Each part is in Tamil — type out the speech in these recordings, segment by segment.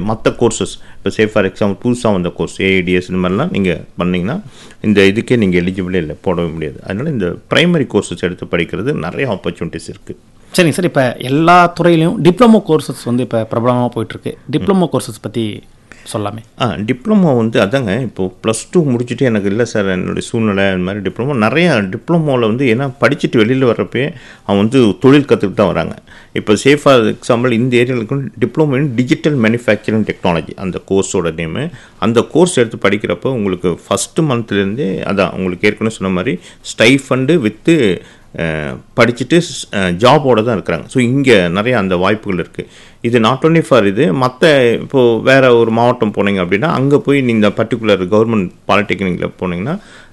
மற்ற கோர்சஸ் இப்போ சே ஃபார் எக்ஸாம்பிள் புதுசாக வந்த கோர்ஸ் ஏஐடிஎஸ் இந்த மாதிரிலாம் நீங்கள் பண்ணீங்கன்னா இந்த இதுக்கே நீங்கள் எலிஜிபிளே இல்லை போடவே முடியாது அதனால் இந்த ப்ரைமரி கோர்சஸ் எடுத்து படிக்கிறது நிறைய ஆப்பர்ச்சுனிட்டிஸ் இருக்குது சரிங்க சார் இப்போ எல்லா துறையிலையும் டிப்ளமோ கோர்சஸ் வந்து இப்போ பிரபலமாக போயிட்டுருக்கு டிப்ளமோ கோர்சஸ் பற்றி சொல்லாமே ஆ டிப்ளமோ வந்து அதாங்க இப்போது ப்ளஸ் டூ முடிச்சுட்டு எனக்கு இல்லை சார் என்னுடைய சூழ்நிலை அந்த மாதிரி டிப்ளமோ நிறையா டிப்ளமோவில் வந்து ஏன்னா படிச்சுட்டு வெளியில் வர்றப்பே அவன் வந்து தொழில் கற்றுக்கிட்டு தான் வராங்க இப்போ சேஃப் ஃபார் எக்ஸாம்பிள் இந்த ஏரியாவுக்கு diploma in digital manufacturing technology அந்த கோர்ஸோட நேமு அந்த கோர்ஸ் எடுத்து படிக்கிறப்போ உங்களுக்கு ஃபஸ்ட்டு மந்த்லேருந்தே அதான் உங்களுக்கு ஏற்கனவே சொன்ன மாதிரி ஸ்டைஃபண்டு வித்து படிச்சுட்டு ஜாபோட தான் இருக்கிறாங்க ஸோ இங்கே நிறைய அந்த வாய்ப்புகள் இருக்குது இது நாட் ஒன்லி ஃபார் இது மற்ற இப்போது வேறு ஒரு மாவட்டம் போனீங்க அப்படின்னா அங்கே போய் நீங்கள் பர்டிகுலர் கவர்மெண்ட் பாலிடெக்னிக்கில் போனீங்கன்னா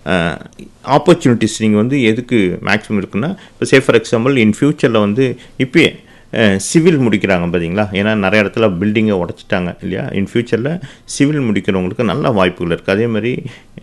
ஆப்பர்ச்சுனிட்டிஸ் நீங்கள் வந்து எதுக்கு மேக்ஸிமம் இருக்குன்னா இப்போ சே ஃபார் எக்ஸாம்பிள் இன் ஃப்யூச்சரில் வந்து இப்போயே சிவில் முடிக்கிறாங்க பார்த்தீங்களா ஏன்னா நிறைய இடத்துல பில்டிங்கை உடச்சிட்டாங்க இல்லையா இன் ஃப்யூச்சரில் சிவில் முடிக்கிறவங்களுக்கு நல்ல வாய்ப்புகள் இருக்குது அதே மாதிரி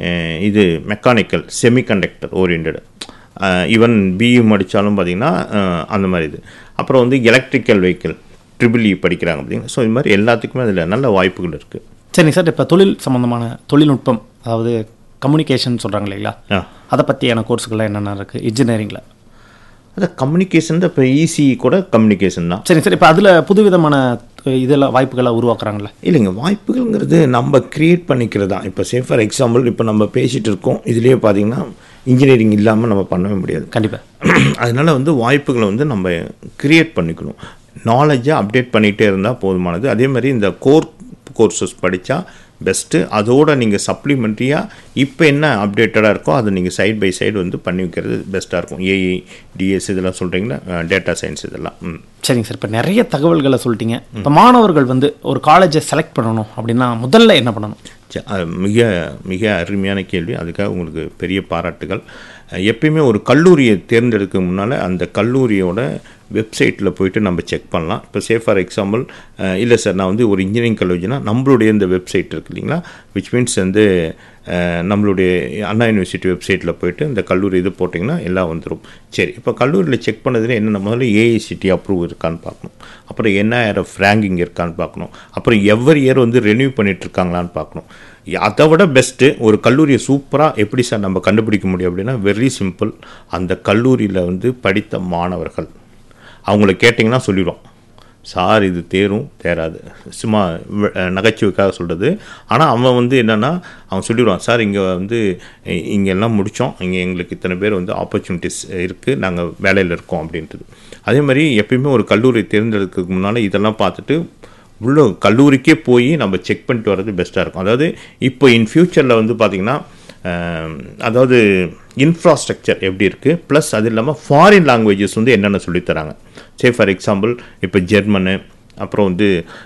இது mechanical semiconductor oriented even BE படித்தாலும் பார்த்திங்கன்னா அந்த மாதிரி இது அப்புறம் வந்து எலக்ட்ரிக்கல் வெஹிக்கிள் ட்ரிபிள் இ படிக்கிறாங்க பார்த்தீங்கன்னா ஸோ இது மாதிரி எல்லாத்துக்குமே அதில் நல்ல வாய்ப்புகள் இருக்குது சரிங்க சார் இப்போ தொழில் சம்மந்தமான தொழில்நுட்பம் அதாவது கம்யூனிகேஷன் சொல்கிறாங்க இல்லைங்களா அதை பற்றியான கோர்ஸுகள்லாம் என்னென்ன இருக்குது இன்ஜினியரிங்கில் அதான் கம்யூனிகேஷன் தான் இப்போ ஈஸி கூட கம்யூனிகேஷன் தான் சரிங்க சார் இப்போ அதில் புதுவிதமான இதெல்லாம் வாய்ப்புகளை உருவாக்குறாங்களே இல்லைங்க வாய்ப்புகள்ங்கிறது நம்ம க்ரியேட் பண்ணிக்கிறது தான் இப்போ சே ஃபார் எக்ஸாம்பிள் இப்போ நம்ம பேசிகிட்டு இருக்கோம் இதுலேயே பார்த்தீங்கன்னா இன்ஜினியரிங் இல்லாமல் நம்ம பண்ணவே முடியாது கண்டிப்பாக அதனால் வந்து வாய்ப்புகளை வந்து நம்ம க்ரியேட் பண்ணிக்கணும் நாலேஜை அப்டேட் பண்ணிகிட்டே இருந்தால் போதுமானது அதே மாதிரி இந்த கோர் கோர்சஸ் படித்தா பெஸ்ட்டு அதோடு நீங்கள் சப்ளிமெண்ட்ரியாக இப்போ என்ன அப்டேட்டடாக இருக்கோ அதை நீங்கள் சைட் பை சைடு வந்து பண்ணி வைக்கிறது பெஸ்ட்டாக இருக்கும் ஏஐ டிஎஸ் இதெல்லாம் சொல்கிறீங்களா டேட்டா சயின்ஸ் இதெல்லாம் ம் சரிங்க சார் இப்போ நிறைய தகவல்களை சொல்லிட்டீங்க இப்போ மாணவர்கள் வந்து ஒரு காலேஜை செலக்ட் பண்ணணும் அப்படின்னா முதல்ல என்ன பண்ணணும் மிக மிக அருமையான கேள்வி அதுக்காக உங்களுக்கு பெரிய பாராட்டுகள் எப்பயுமே ஒரு கல்லூரியை தேர்ந்தெடுக்க முன்னால் அந்த கல்லூரியோட வெப்சைட்டில் போயிட்டு நம்ம செக் பண்ணலாம் இப்போ சே ஃபார் எக்ஸாம்பிள் இல்லை சார் நான் வந்து ஒரு இன்ஜினியரிங் காலேஜ்னா நம்மளுடைய இந்த வெப்சைட் இருக்கு இல்லைங்களா விச் மீன்ஸ் வந்து நம்மளுடைய அண்ணா யூனிவர்சிட்டி வெப்சைட்டில் போயிட்டு இந்த கல்லூரி இது போட்டிங்கன்னா எல்லாம் வந்துடும் சரி இப்போ கல்லூரியில் செக் பண்ணதில் என்னென்ன முதல்ல ஏஐசிடி அப்ரூவ் இருக்கான்னு பார்க்கணும் அப்புறம் என்ஐஆர்எஃப் ரேங்கிங் இருக்கான்னு பார்க்கணும் அப்புறம் எவ்வரி இயர் வந்து ரெனியூ பண்ணிகிட்ருக்காங்களான்னு பார்க்கணும் அதை விட பெஸ்ட்டு ஒரு கல்லூரியை சூப்பராக எப்படி சார் நம்ம கண்டுபிடிக்க முடியும் அப்படின்னா வெரி சிம்பிள் அந்த கல்லூரியில் வந்து படித்த மாணவர்கள் அவங்கள கேட்டிங்கன்னா சொல்லிடுவோம் சார் இது தேரும் தேராது சும்மா நகைச்சுவைக்காக சொல்கிறது ஆனால் அவன் வந்து என்னென்னா அவன் சொல்லிடுவான் சார் இங்கே வந்து இங்கெல்லாம் முடித்தோம் இங்கே எங்களுக்கு இத்தனை பேர் வந்து ஆப்பர்ச்சுனிட்டிஸ் இருக்குது நாங்கள் வேலையில் இருக்கோம் அப்படின்றது அதே மாதிரி எப்பயுமே ஒரு கல்லூரி தேர்ந்தெடுக்கிறதுக்கு முன்னால் இதெல்லாம் பார்த்துட்டு உள்ள கல்லூரிக்கே போய் நம்ம செக் பண்ணிட்டு வர்றது பெஸ்ட்டாக இருக்கும் அதாவது இப்போ இன் ஃப்யூச்சரில் வந்து பார்த்திங்கன்னா அதாவது இன்ஃப்ராஸ்ட்ரக்சர் எப்படி இருக்குது ப்ளஸ் அது இல்லாமல் ஃபாரின் லாங்குவேஜஸ் வந்து என்னென்ன சொல்லித்தராங்க சே ஃபார் எக்ஸாம்பிள் இப்போ ஜெர்மனு அப்புறம் வந்து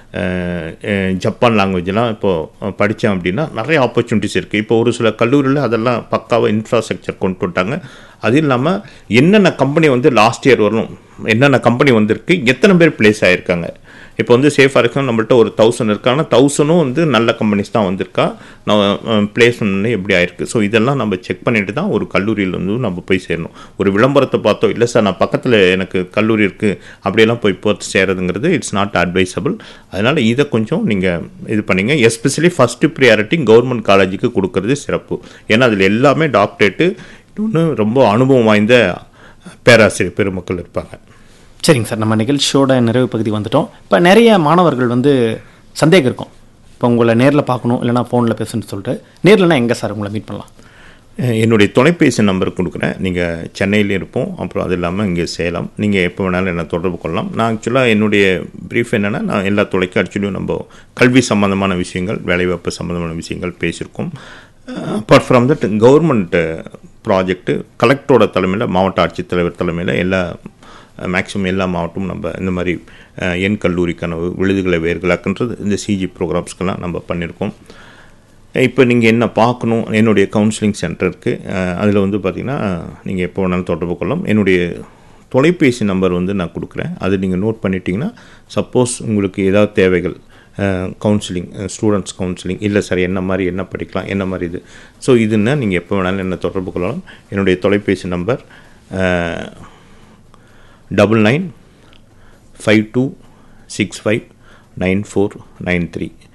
ஜப்பான் லாங்குவேஜ்லாம் இப்போது படித்தேன் அப்படின்னா நிறைய ஆப்பர்ச்சுனிட்டிஸ் இருக்குது இப்போ ஒரு சில கல்லூரியில் அதெல்லாம் பக்காவாக இன்ஃப்ராஸ்ட்ரக்சர் கொண்டு வந்துட்டாங்க அது இல்லாமல் என்னென்ன கம்பெனி வந்து லாஸ்ட் இயர் வரணும் என்னென்ன கம்பெனி வந்திருக்கு எத்தனை பேர் பிளேஸ் ஆகிருக்காங்க இப்போ வந்து சேஃப் ஃபார் எக்ஸாம்பிள் நம்மள்ட்ட ஒரு தௌசண்ட் இருக்கு ஆனால் தௌசண்டும் வந்து நல்ல கம்பெனிஸ் தான் வந்திருக்கா நம்ம பிளேஸ்மெண்ட் எப்படி ஆயிருக்கு ஸோ இதெல்லாம் நம்ம செக் பண்ணிட்டு தான் ஒரு கல்லூரியில் வந்து நம்ம போய் சேரணும் ஒரு விளம்பரத்தை பார்த்தோம் இல்லை சார் நான் பக்கத்தில் எனக்கு கல்லூரி இருக்குது அப்படியெல்லாம் போய் போட்டு சேரதுங்கிறது இட்ஸ் நாட் அட்வைசபிள் அதனால் இதை கொஞ்சம் நீங்கள் இது பண்ணிங்க எஸ்பெஷலி ஃபஸ்ட்டு ப்ரியாரிட்டி கவர்மெண்ட் காலேஜுக்கு கொடுக்கறது சிறப்பு ஏன்னா அதில் எல்லாமே டாக்டரேட்டு இன்னொன்று ரொம்ப அனுபவம் வாய்ந்த பேராசிரியர் பெருமக்கள் இருப்பாங்க சரிங்க சார் நம்ம நிகழ்ச்சியோட நிறைவு பகுதி வந்துட்டோம் இப்போ நிறைய மாணவர்கள் வந்து சந்தேகம் இருக்கும் இப்போ உங்களை நேரில் பார்க்கணும் இல்லைனா ஃபோனில் பேசணும்னு சொல்லிட்டு நேரில்னா எங்கே சார் உங்களை மீட் பண்ணலாம் என்னுடைய தொலைபேசி நம்பர் கொடுக்குறேன் நீங்கள் சென்னையிலே இருப்போம் அப்புறம் அது இல்லாமல் இங்கே சேலம் நீங்கள் எப்போ வேணாலும் என்னை தொடர்பு கொள்ளலாம் நான் ஆக்சுவலாக என்னுடைய ப்ரீஃப் என்னென்னா நான் எல்லா தொலைக்காட்சியிலையும் நம்ம கல்வி சம்மந்தமான விஷயங்கள் வேலைவாய்ப்பு சம்மந்தமான விஷயங்கள் பேசியிருக்கோம் apart from that government project கலெக்டரோட தலைமையில் மாவட்ட ஆட்சித்தலைவர் தலைமையில் எல்லா மேக்ஸிமம் எல்லா மாவட்டமும் நம்ம இந்த மாதிரி என் கல்லூரி கனவு விழுதுகளை வேர்களாக்குன்றது இந்த சிஜி ப்ரோக்ராம்ஸ்க்கெல்லாம் நம்ம பண்ணியிருக்கோம் இப்போ நீங்கள் என்ன பார்க்கணும் என்னுடைய கவுன்சிலிங் சென்டர் இருக்குது அதில் வந்து பார்த்திங்கன்னா நீங்கள் எப்போ வேணாலும் தொடர்பு கொள்ளலாம் என்னுடைய தொலைபேசி நம்பர் வந்து நான் கொடுக்குறேன் அது நீங்கள் நோட் பண்ணிட்டீங்கன்னா சப்போஸ் உங்களுக்கு ஏதாவது தேவைகள் கவுன்சிலிங் ஸ்டூடெண்ட்ஸ் கவுன்சிலிங் இல்லை சார் என்ன மாதிரி என்ன படிக்கலாம் என்ன மாதிரி இது ஸோ இதுன்னா நீங்கள் எப்போ வேணாலும் என்ன தொடர்பு கொள்ளலாம் என்னுடைய தொலைபேசி number double nine five two six five nine four nine three